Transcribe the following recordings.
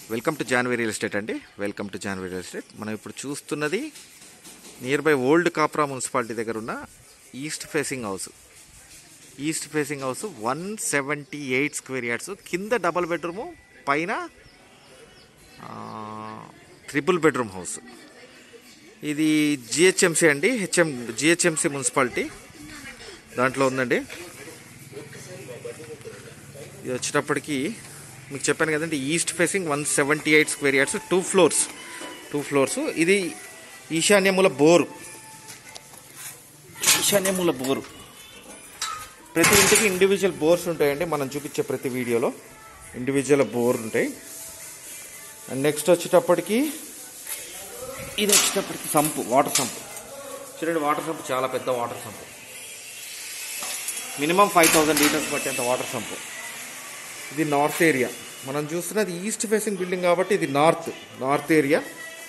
welcome to Janvi real estate అండి welcome to Janvi real estate మనం ఇప్పుడు చూస్తున్నది near by old Kapra municipality దగ్గర ఉన్న east facing house east facing house one seventy eight square yards కింద double bedroom పైన triple bedroom house ఇది GHMC అండి హెచ్ఎం జిహెచ్ఎంసీ మున్సిపాలిటీ దాంట్లో ఉందండి ఇది వచ్చేటప్పటికి మీకు చెప్పాను కదండి east facing one seventy eight square yards two floors two floors ఇది ఈశాన్యముల బోరు ఈశాన్యముల బోరు ప్రతి ఇంటికి ఇండివిజువల్ బోర్స్ ఉంటాయండి మనం చూపించే ప్రతి వీడియోలో ఇండివిజువల్ బోర్ ఉంటాయి అండ్ నెక్స్ట్ వచ్చేటప్పటికి ఇది వచ్చేటప్పటికి సంపు వాటర్ సంపు చూడండి వాటర్ సంపు చాలా పెద్ద water sump minimum five thousand litres పట్టేంత వాటర్ సంపు ఇది నార్త్ ఏరియా మనం చూస్తున్నది ఈస్ట్ ఫేసింగ్ బిల్డింగ్ కాబట్టి ఇది నార్త్ నార్త్ ఏరియా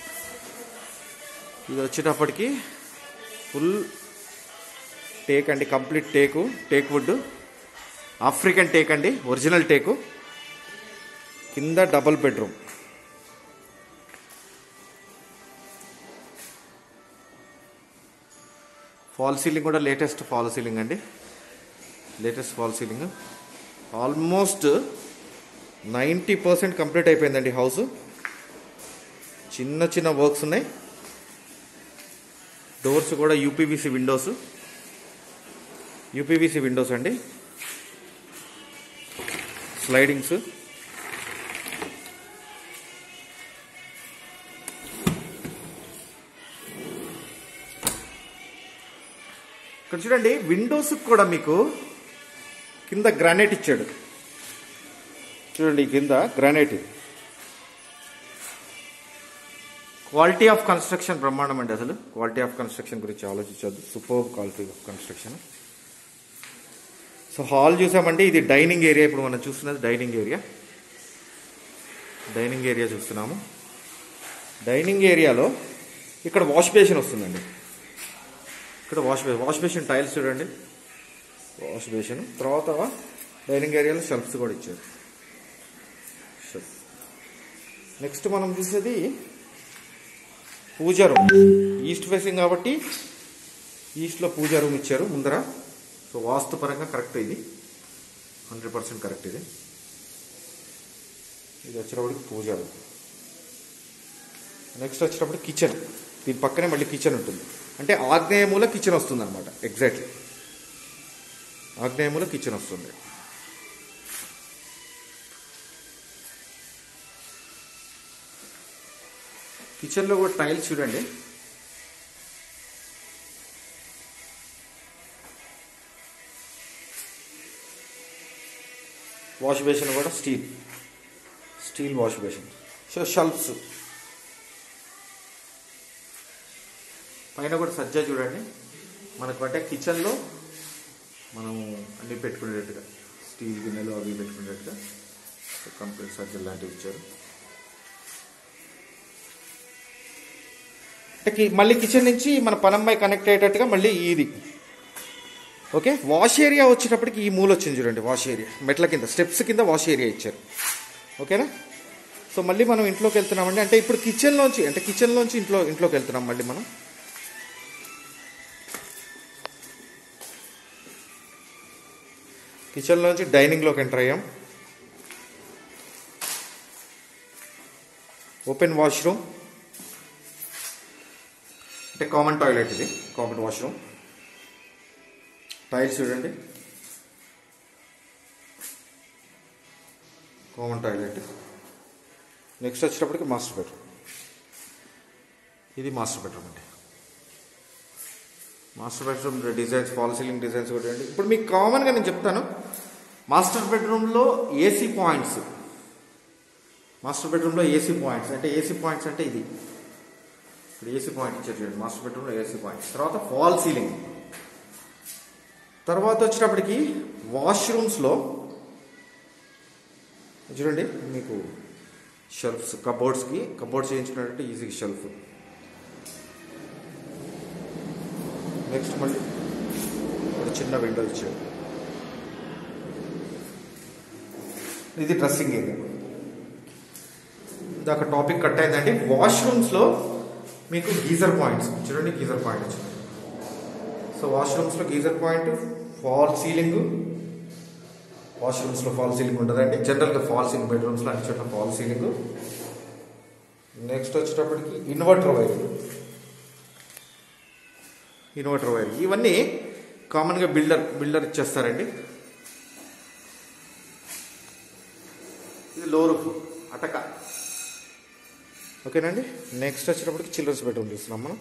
ఇది వచ్చేటప్పటికి ఫుల్ టేక్ అండి complete teak teak wood African teak అండి ఒరిజినల్ టేకు కింద డబుల్ బెడ్రూమ్ ఫాల్ సీలింగ్ కూడా లేటెస్ట్ ఫాల్ సీలింగ్ అండి latest fall ceiling almost ninety percent complete అయిపోయిందండి హౌస్ చిన్న చిన్న వర్క్స్ ఉన్నాయి డోర్స్ కూడా యూపీవీసీ విండోస్ యూపీవీసీ విండోస్ అండి స్లైడింగ్స్ ఇక్కడ చూడండి విండోస్ కూడా మీకు కింద గ్రానైట్ ఇచ్చాడు చూడండి ఈ కింద గ్రానైట్ ఇది క్వాలిటీ ఆఫ్ కన్స్ట్రక్షన్ బ్రహ్మాండం అండి అసలు క్వాలిటీ ఆఫ్ కన్స్ట్రక్షన్ గురించి ఆలోచించొద్దు super quality of construction so hall చూసామండి ఇది డైనింగ్ ఏరియా ఇప్పుడు మనం చూస్తున్నది డైనింగ్ ఏరియా డైనింగ్ ఏరియా చూస్తున్నాము డైనింగ్ ఏరియాలో ఇక్కడ వాష్ బేసిన్ వస్తుందండి ఇక్కడ wash basin wash basin tiles చూడండి వాష్ బేసిన్ తర్వాత డైనింగ్ ఏరియాలో షెల్ఫ్స్ కూడా ఇచ్చారు షెల్ఫ్ నెక్స్ట్ మనం చూసేది పూజా రూమ్ ఈస్ట్ ఫేసింగ్ కాబట్టి ఈస్ట్లో పూజా రూమ్ ఇచ్చారు ముందర సో వాస్తు పరంగా కరెక్ట్ ఇది హండ్రెడ్ పర్సెంట్ కరెక్ట్ ఇది ఇది వచ్చేటప్పటికి పూజా రూమ్ నెక్స్ట్ వచ్చేటప్పుడు కిచెన్ దీని పక్కనే మళ్ళీ కిచెన్ ఉంటుంది అంటే ఆగ్నేయమూల కిచెన్ వస్తుంది అనమాట ఎగ్జాక్ట్లీ ఆగ్నేయమూల కిచెన్ వస్తుంది కిచెన్లో కూడా టైల్స్ చూడండి వాష్ బేసిన్ కూడా steel steel wash basin so shelves పైన కూడా సజ్జా చూడండి మనకు అంటే కిచెన్లో మనం అన్ని పెట్టుకునేటట్టుగా స్టీల్ గిన్నెలు అవి పెట్టుకునేటట్టుగా కంప్లీట్ సజ్జలు లాంటివి ఇచ్చారు అంటే కి- మళ్ళీ కిచెన్ నుంచి మన పనమ్మాయి కనెక్ట్ అయ్యేటట్టుగా మళ్ళీ ఇది ఓకే వాష్ ఏరియా వచ్చేటప్పటికి ఈ మూల వచ్చింది చూడండి వాష్ ఏరియా మెట్ల కింద స్టెప్స్ కింద వాష్ ఏరియా ఇచ్చారు ఓకేనా సో మళ్ళీ మనం ఇంట్లోకి వెళ్తున్నామండి అంటే ఇప్పుడు కిచెన్లోంచి అంటే కిచెన్లోంచి ఇంట్లో ఇంట్లోకి వెళ్తున్నాం మళ్ళీ మనం కిచెన్లోంచి డైనింగ్లోకి ఎంటర్ అయ్యాం ఓపెన్ వాష్రూమ్ అంటే కామన్ టాయిలెట్ ఇది కామన్ వాష్రూమ్ టైల్స్ చూడండి కామన్ టాయిలెట్ నెక్స్ట్ వచ్చేటప్పటికి మాస్టర్ బెడ్రూమ్ ఇది మాస్టర్ బెడ్రూమ్ అండి master bedroom designs fall ceiling designs కూడా అండి ఇప్పుడు మీకు కామన్గా నేను చెప్తాను మాస్టర్ బెడ్రూమ్లో ఏసీ పాయింట్స్ మాస్టర్ బెడ్రూమ్లో ఏసీ పాయింట్స్ అంటే ఏసీ పాయింట్స్ అంటే ఇది ఇప్పుడు ఏసీ పాయింట్ ఇచ్చారు చూడండి మాస్టర్ బెడ్రూమ్లో ఏసీ పాయింట్ తర్వాత ఫాల్ సీలింగ్ తర్వాత వచ్చేటప్పటికి వాష్రూమ్స్లో చూడండి మీకు షెల్ఫ్స్ కబోర్డ్స్కి కబోర్డ్స్ చేయించుకున్నట్టు ఈజీ షెల్ఫ్ నెక్స్ట్ మళ్ళీ ఒక చిన్న విండో ఇచ్చారు ఇది డ్రెస్సింగ్ ఏరియా ఇందాక టాపిక్ కట్ అయిందండి వాష్రూమ్స్లో మీకు గీజర్ పాయింట్స్ చూడండి గీజర్ పాయింట్ వచ్చింది సో వాష్రూమ్స్లో గీజర్ పాయింట్ ఫాల్ సీలింగ్ వాష్రూమ్స్లో ఫాల్ సీలింగ్ ఉంటుందండి జనరల్గా ఫాల్ సీలింగ్ బెడ్రూమ్స్లో అన్ని చోట్ల ఫాల్ సీలింగ్ నెక్స్ట్ వచ్చేటప్పటికి ఇన్వర్టర్ వైర్ ఇన్వర్టర్ వైర్ ఇవన్నీ కామన్గా బిల్డర్ బిల్డర్ ఇచ్చేస్తారండి ఇది లో రూఫ్ అటక ఓకేనండి నెక్స్ట్ వచ్చేటప్పటికి చిల్డ్రన్స్ బెడ్రూమ్ చూస్తున్నాం మనం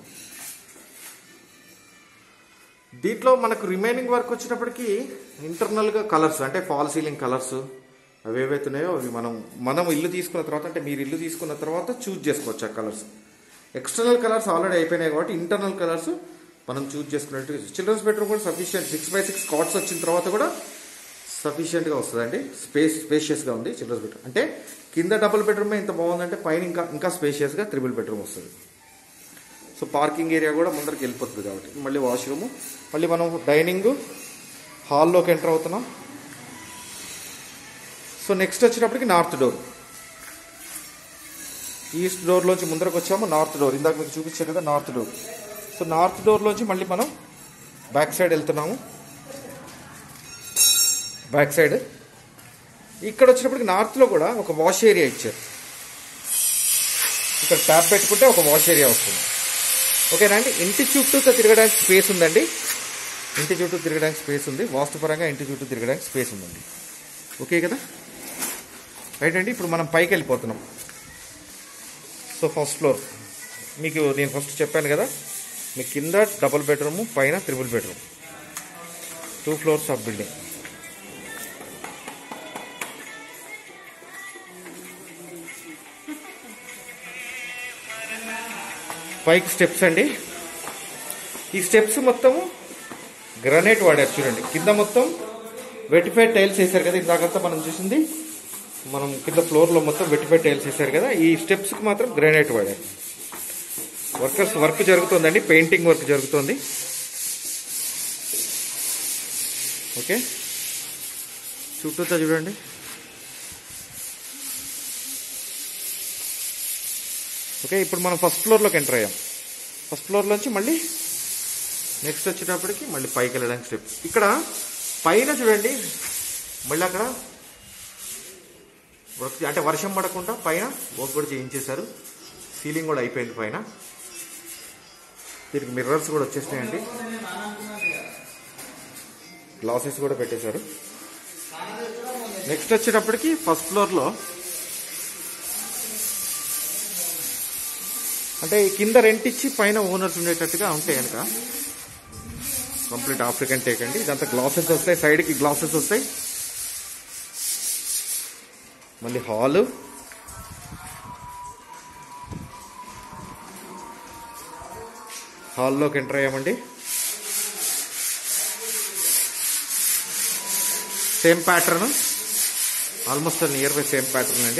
దీంట్లో మనకు రిమైనింగ్ వర్క్ వచ్చేటప్పటికి ఇంటర్నల్గా కలర్స్ అంటే ఫాల్ సీలింగ్ కలర్స్ అవి ఏవైతే ఉన్నాయో అవి మనం మనం ఇల్లు తీసుకున్న తర్వాత అంటే మీరు ఇల్లు తీసుకున్న తర్వాత చూజ్ చేసుకోవచ్చు ఆ కలర్స్ ఎక్స్టర్నల్ కలర్స్ ఆల్రెడీ అయిపోయినాయి కాబట్టి ఇంటర్నల్ కలర్స్ మనం చూజ్ చేసుకున్నట్టు చిల్డ్రన్స్ బెడ్రూమ్ కూడా sufficient six by six cots వచ్చిన తర్వాత కూడా సఫిషియెంట్గా వస్తుందండి స్పేస్ స్పేషియస్గా ఉంది చిల్డ్రన్స్ బెడ్రూమ్ అంటే కింద డబుల్ బెడ్రూమ్ ఇంత బాగుందంటే పైన ఇంకా ఇంకా స్పేషియస్గా త్రిబుల్ బెడ్రూమ్ వస్తుంది సో పార్కింగ్ ఏరియా కూడా ముందరికి వెళ్ళిపోతుంది కాబట్టి మళ్ళీ వాష్రూమ్ మళ్ళీ మనం డైనింగ్ హాల్లోకి ఎంటర్ అవుతున్నాం సో నెక్స్ట్ వచ్చేటప్పటికి నార్త్ డోర్ ఈస్ట్ డోర్లోంచి ముందరకు వచ్చాము నార్త్ డోర్ ఇందాక మీకు చూపించాను కదా నార్త్ డోర్ సో నార్త్ డోర్లోంచి మళ్ళీ మనం బ్యాక్ సైడ్ వెళ్తున్నాము బ్యాక్ సైడ్ ఇక్కడ వచ్చినప్పటికి నార్త్లో కూడా ఒక వాష్ ఏరియా ఇచ్చారు ఇక్కడ ట్యాప్ పెట్టుకుంటే ఒక వాష్ ఏరియా వస్తుంది ఓకేనా అండి ఇంటి చుట్టూ తిరగడానికి స్పేస్ ఉందండి ఇంటి చుట్టూ తిరగడానికి స్పేస్ ఉంది వాస్తుపరంగా ఇంటి చుట్టూ తిరగడానికి స్పేస్ ఉందండి ఓకే కదా రైట్ అండి ఇప్పుడు మనం పైకి వెళ్ళిపోతున్నాం సో ఫస్ట్ ఫ్లోర్ మీకు నేను ఫస్ట్ చెప్పాను కదా మీ కింద డబుల్ బెడ్రూమ్ పైన triple bedroom two floors of building పైకి స్టెప్స్ అండి ఈ స్టెప్స్ మొత్తము గ్రనైట్ వాడారు చూడండి కింద మొత్తం వెటిఫైడ్ టైల్స్ వేశారు కదా ఇందాకంతా మనం చూసింది మనం కింద ఫ్లోర్లో మొత్తం వెటిఫైడ్ టైల్స్ వేశారు కదా ఈ స్టెప్స్కి మాత్రం గ్రానైట్ వాడారు వర్కర్స్ వర్క్ జరుగుతుందండి పెయింటింగ్ వర్క్ జరుగుతుంది ఓకే చుట్టూతా చూడండి ఓకే ఇప్పుడు మనం ఫస్ట్ ఫ్లోర్లోకి ఎంటర్ అయ్యాం ఫస్ట్ ఫ్లోర్లోంచి మళ్ళీ నెక్స్ట్ వచ్చేటప్పటికి మళ్ళీ పైకి వెళ్ళడానికి స్టెప్ ఇక్కడ పైన చూడండి మళ్ళీ అక్కడ వర్క్ అంటే వర్షం పడకుండా పైన వర్క్ కూడా చేయించేశారు సీలింగ్ కూడా అయిపోయింది పైన దీనికి మిర్రర్స్ కూడా వచ్చేసినాయండి గ్లాసెస్ కూడా పెట్టేశారు నెక్స్ట్ వచ్చేటప్పటికి ఫస్ట్ ఫ్లోర్లో అంటే ఈ కింద రెంట్ ఇచ్చి పైన ఓనర్స్ ఉండేటట్టుగా ఉంటాయి కనుక కంప్లీట్ ఆఫ్రికన్ టేక్ అండి ఇదంతా గ్లాసెస్ వస్తాయి సైడ్కి గ్లాసెస్ వస్తాయి మళ్ళీ హాలు హాల్లోకి ఎంటర్ అయ్యామండి same pattern almost near by same pattern అండి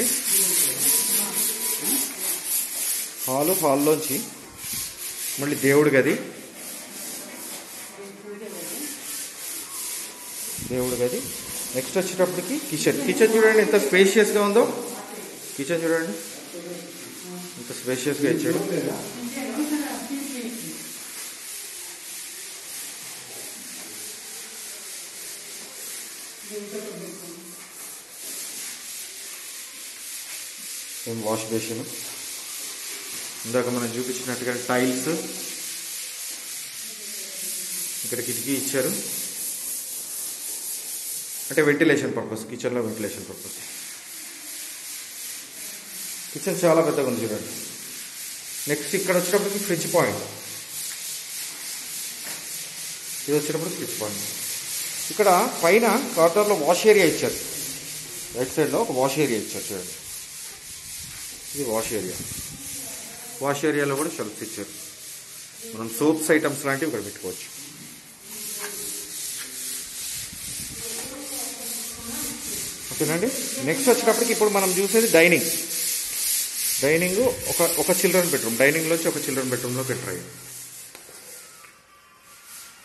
హాలు హాల్లోంచి మళ్ళీ దేవుడి గది దేవుడి గది నెక్స్ట్ వచ్చేటప్పటికి కిచెన్ కిచెన్ చూడండి ఎంత స్పేషియస్గా ఉందో కిచెన్ చూడండి ఎంత స్పేషియస్గా ఇచ్చాడు ఏం వాష్ బేసిన్ ఇందాక మనం చూపించినట్టుగా టైల్స్ ఇక్కడ కిటికీ ఇచ్చారు అంటే వెంటిలేషన్ పర్పస్ కిచెన్లో వెంటిలేషన్ పర్పస్ కిచెన్ చాలా పెద్దగా ఉంది చూడండి నెక్స్ట్ ఇక్కడ వచ్చేటప్పటికి ఫ్రిడ్జ్ పాయింట్ ఇది వచ్చేటప్పుడు ఫ్రిడ్జ్ పాయింట్ ఇక్కడ పైన కార్నర్లో వాష్ ఏరియా ఇచ్చారు రైట్ సైడ్లో ఒక వాష్ ఏరియా ఇచ్చారు చూడండి ఇది వాష్ ఏరియా వాష్ ఏరియాలో కూడా షెల్ఫ్స్ ఇచ్చారు మనం సోప్స్ ఐటమ్స్ లాంటివి ఇక్కడ పెట్టుకోవచ్చు ఓకేనండి నెక్స్ట్ వచ్చేటప్పటికి ఇప్పుడు మనం చూసేది డైనింగ్ డైనింగ్ ఒక ఒక చిల్డ్రన్ బెడ్రూమ్ డైనింగ్లోంచి ఒక చిల్డ్రన్ బెడ్రూమ్లోకి ఎంటర్ అయ్యింది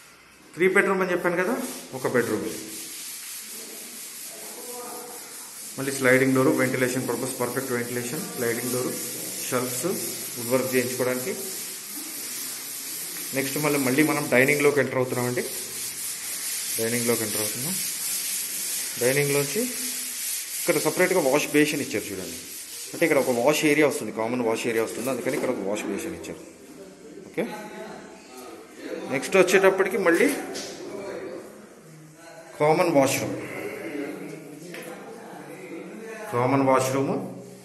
త్రీ బెడ్రూమ్ అని చెప్పాను కదా ఒక బెడ్రూమ్ మళ్ళీ sliding door ventilation purpose perfect ventilation sliding door shelves wood work చేయించుకోవడానికి నెక్స్ట్ మళ్ళీ మళ్ళీ మనం డైనింగ్లోకి ఎంటర్ అవుతున్నామండి డైనింగ్లోకి ఎంటర్ అవుతున్నాం డైనింగ్లోంచి ఇక్కడ సపరేట్గా వాష్ బేసిన్ ఇచ్చారు చూడండి అంటే ఇక్కడ ఒక వాష్ ఏరియా వస్తుంది కామన్ వాష్ ఏరియా వస్తుంది అందుకని ఇక్కడ ఒక వాష్ బేసిన్ ఇచ్చారు ఓకే నెక్స్ట్ వచ్చేటప్పటికి మళ్ళీ కామన్ వాష్రూమ్ కామన్ వాష్రూమ్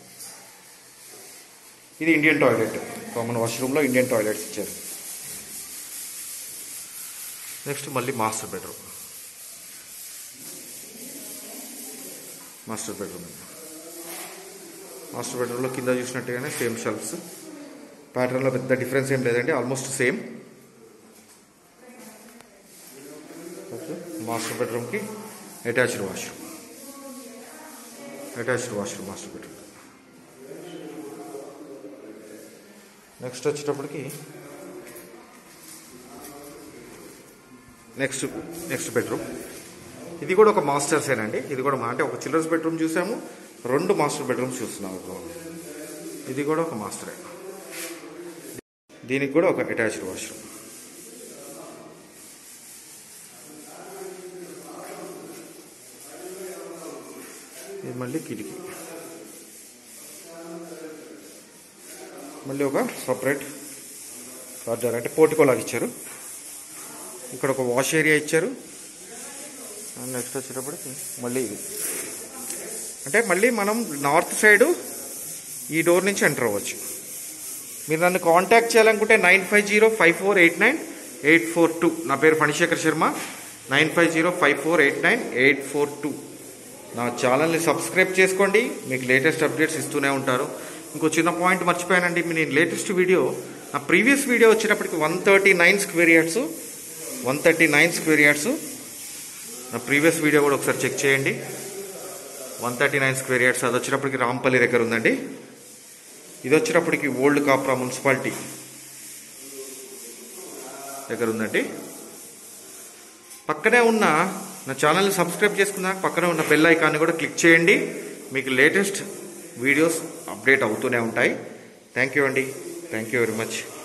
ఇది ఇండియన్ టాయిలెట్ కామన్ వాష్రూమ్లో ఇండియన్ టాయిలెట్స్ ఇచ్చారు నెక్స్ట్ మళ్ళీ master bedroom master bedroom master బెడ్రూమ్లో కింద చూసినట్టుగానే సేమ్ షెల్ఫ్స్ ప్యాటర్న్లో పెద్ద డిఫరెన్స్ ఏం లేదండి ఆల్మోస్ట్ సేమ్ ఓకే మాస్టర్ బెడ్రూమ్కి attached washroom attached washroom master bedroom next వచ్చేటప్పటికి నెక్స్ట్ నెక్స్ట్ బెడ్రూమ్ ఇది కూడా ఒక మాస్టర్సేనండి ఇది కూడా మా అంటే ఒక చిల్డ్రన్స్ బెడ్రూమ్ చూసాము రెండు మాస్టర్ బెడ్రూమ్స్ చూస్తున్నాం ఇప్పుడు ఇది కూడా ఒక మాస్టరే దీనికి కూడా ఒక అటాచ్డ్ వాష్రూమ్ ఇది మళ్ళీ కిటికీ మళ్ళీ ఒక సపరేట్ కార్డర్ అంటే పోర్టికో లాగా ఇచ్చారు ఇక్కడ ఒక వాష్ ఏరియా ఇచ్చారు అండ్ నెక్స్ట్ వచ్చేటప్పటికి మళ్ళీ ఇది అంటే మళ్ళీ మనం నార్త్ సైడ్ ఈ డోర్ నుంచి ఎంటర్ అవ్వచ్చు మీరు నన్ను కాంటాక్ట్ చేయాలనుకుంటే nine five zero five four eight nine eight four two నా పేరు Phanishekar Sharma nine five zero five four eight nine eight four two నా ఛానల్ని సబ్స్క్రైబ్ చేసుకోండి మీకు లేటెస్ట్ అప్డేట్స్ ఇస్తూనే ఉంటారు ఇంకో చిన్న పాయింట్ మర్చిపోయానండి మీ నేను లేటెస్ట్ వీడియో నా ప్రీవియస్ వీడియో వచ్చేటప్పటికి one thirty nine square yards one thirty nine square yards నా ప్రీవియస్ వీడియో కూడా ఒకసారి చెక్ చేయండి one thirty nine square yards అది వచ్చేటప్పటికి రాంపల్లి దగ్గర ఉందండి ఇది వచ్చేటప్పటికి ఓల్డ్ కాప్రా మున్సిపాలిటీ దగ్గర ఉందండి పక్కనే ఉన్న నా ఛానల్ని సబ్స్క్రైబ్ చేసుకున్నాక పక్కనే ఉన్న బెల్ ఐకాన్ని కూడా క్లిక్ చేయండి మీకు లేటెస్ట్ వీడియోస్ అప్డేట్ అవుతూనే ఉంటాయి థ్యాంక్ యూ అండి థ్యాంక్ యూ వెరీ మచ్